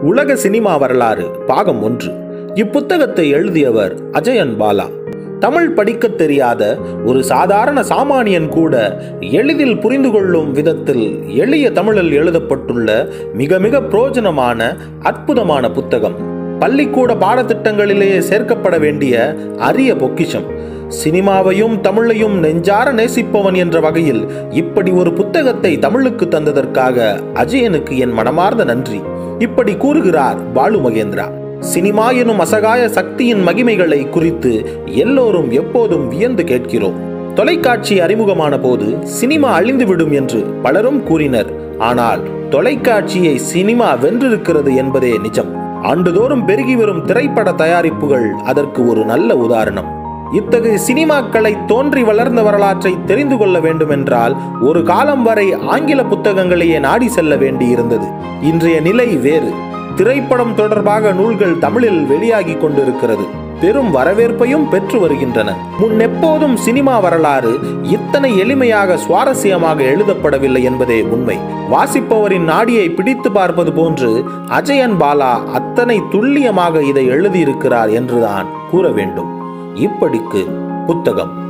உலக சினிமா வரலாறு பாகம் ஒன்று இப்புத்தகத்தை எழுதியவர் அஜயன் பாலா தமிழ் படிக்கத் தெரியாத ஒரு சாதாரண சாமானியன் கூட எளிதில் புரிந்து கொள்ளும் விதத்தில் எளிய தமிழில் எழுதப்பட்டுள்ள மிக மிக பிரயோஜனமான அற்புதமான புத்தகம் பள்ளிக்கூட பாடத்திட்டங்களிலேயே சேர்க்கப்பட வேண்டிய அரிய பொக்கிஷம் சினிமாவையும் தமிழையும் நெஞ்சார நேசிப்பவன் என்ற வகையில் இப்படி ஒரு புத்தகத்தை தமிழுக்கு தந்ததற்காக அஜயனுக்கு என் மனமார்ந்த நன்றி இப்படி கூறுகிறார் பாலு மகேந்திரா சினிமா எனும் அசகாய சக்தியின் மகிமைகளை குறித்து எல்லோரும் எப்போதும் வியந்து கேட்கிறோம் தொலைக்காட்சி அறிமுகமான போது சினிமா அழிந்துவிடும் என்று பலரும் கூறினர் ஆனால் தொலைக்காட்சியை சினிமா வென்றிருக்கிறது என்பதே நிஜம் ஆண்டுதோறும் பெருகி வரும் திரைப்பட தயாரிப்புகள் அதற்கு ஒரு நல்ல உதாரணம் இத்தகைய சினிமாக்களை தோன்றி வளர்ந்த வரலாற்றை தெரிந்து கொள்ள வேண்டுமென்றால் ஒரு காலம் வரை ஆங்கில புத்தகங்களையே நாடி செல்ல வேண்டியிருந்தது இன்றைய நிலை வேறு திரைப்படம் தொடர்பாக நூல்கள் தமிழில் வெளியாகி கொண்டிருக்கிறது பெரும் வரவேற்பையும் பெற்று வருகின்றன முன்னெப்போதும் சினிமா வரலாறு இத்தனை எளிமையாக சுவாரஸ்யமாக எழுதப்படவில்லை என்பதே உண்மை வாசிப்பவரின் நாடியை பிடித்து பார்ப்பது போன்று அஜயன் பாலா அத்தனை துல்லியமாக இதை எழுதியிருக்கிறார் என்றுதான் கூற வேண்டும் இப்படிக்கு புத்தகம்